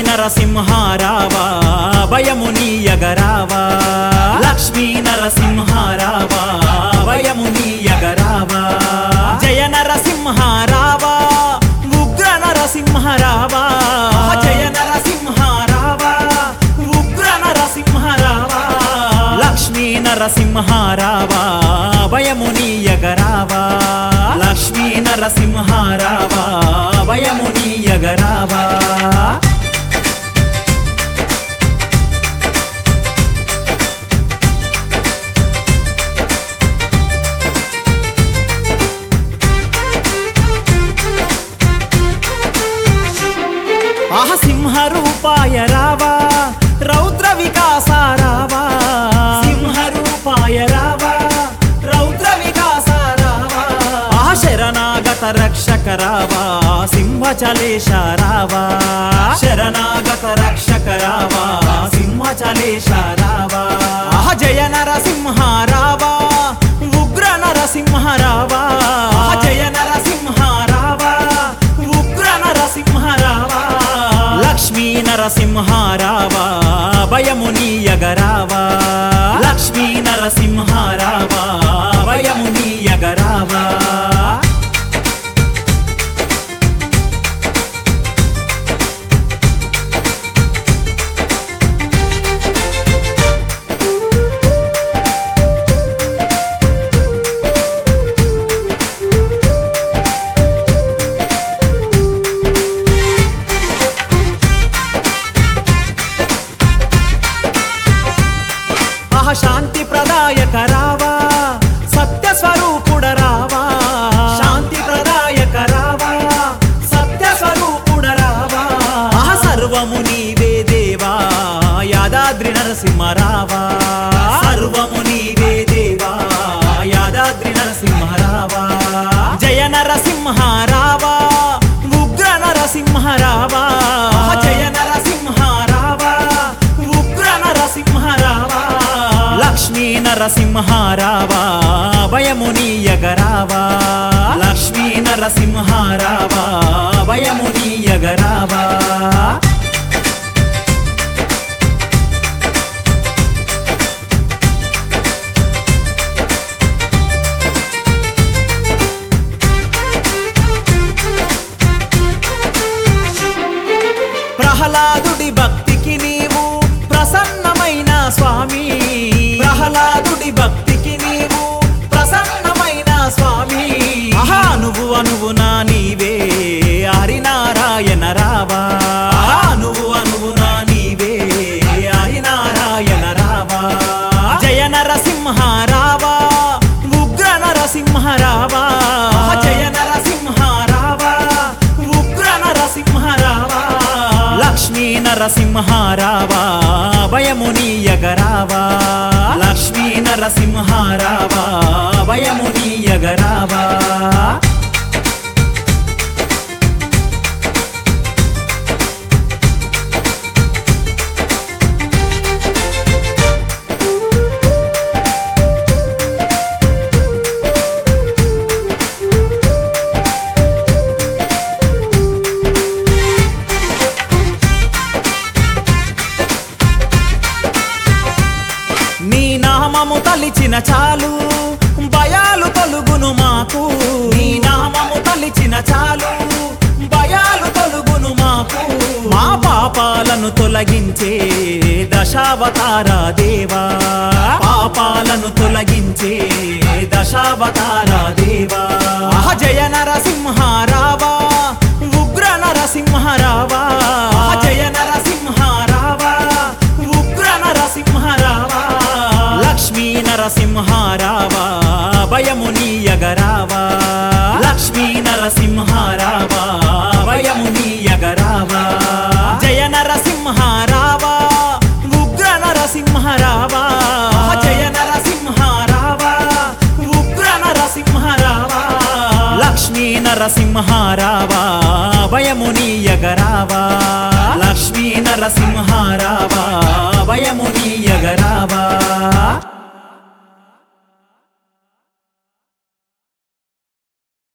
నరసింహారావా భయము నీయగరావా లక్ష్మీ నరసింహారావా భయము నీయగరావా జయ నరసింహారావా ఉగ్ర నరసింహారావా జయ నరసింహారావా ఉగ్ర నరసింహారావా లక్ష్మీ నరసింహారావా భయము నీయగరావా లక్ష్మీ నరసింహారావా భయము నీయగరావా ఆహ సింహ రూపాయ రావా రౌద్ర వికాస రావా సింహ రూపాయ రావా రౌద్ర వికాస రావా ఆహ శరణాగత రక్షక రావా సింహచలేశ రావా శరణాగత రక్షక రావా సింహచలేశ రావా ఆహ జయ నరసింహ రావా ఉగ్ర నరసింహ రావా ఆహ జయ నరసింహ రావా ఉగ్ర నరసింహ రావా లక్ష్మీ నరసింహ రావా భయము నీయగరావా లక్ష్మీ నరసింహ రావా భయము నీయగరావా ఆహ శాంతి ప్రదాయక రావా సత్య స్వరూపుడ రావా శాంతి ప్రదాయక రావా సత్య స్వరూపుడ రావా ఆహ సర్వము నీవే దేవా యాదాద్రి నరసింహ రావా సర్వము నీవే దేవా యాదాద్రి నరసింహ రావా జయ నరసింహ రావా ఉగ్ర నరసింహ రావా జయ నరసింహ రావా ఉగ్ర నరసింహ రావా లక్ష్మీ నరసింహ రావా భయము నీయగరావా లక్ష్మీ నరసింహ రావా భయము నీయగరావా ప్రహ్లాదుడి భక్తికి నీవు ప్రసన్నమైన స్వామి ప్రహ్లాదుడి భక్తికి నీవు ప్రసన్నమైన స్వామి ఆహా నువ్వు అనువు నా నీవే హరినారాయణ రావా ఆహా నువ్వు అనువు నా నీవే హరినారాయణ రావా జయ నరసింహ రావా ఉగ్ర నరసింహ రావా జయ నరసింహ రావా ఉగ్ర నరసింహ రావా లక్ష్మీ నరసింహ రావా భయము నీయగరావా లక్ష్మీ నరసింహ రావా భయము నీయగరావా నీ నామము తలిచిన చాలు భయాలు తొలుగును మాకు నీ నామము తలిచిన చాలు భయాలు తొలుగును మాకు మా పాపాలను తొలగించే దశావతార దేవా పాపాలను తొలగించే దశావతార దేవా ఆహ జయ నరసింహ రావా ఉగ్ర నరసింహ రావా ఆహ జయ నరసింహ రావా ఉగ్ర నరసింహ రావా లక్ష్మీ నరసింహ రావా భయము నీయగరావా లక్ష్మీ నరసింహ రావా భయము నీయగరావా జయ నరసింహ రావా ఉగ్ర నరసింహ రావా జయ నరసింహ రావా ఉగ్ర నరసింహ రావా లక్ష్మీ నరసింహ రావా భయము నీయగరావా లక్ష్మీ నరసింహ రావా భయము నీయగరావా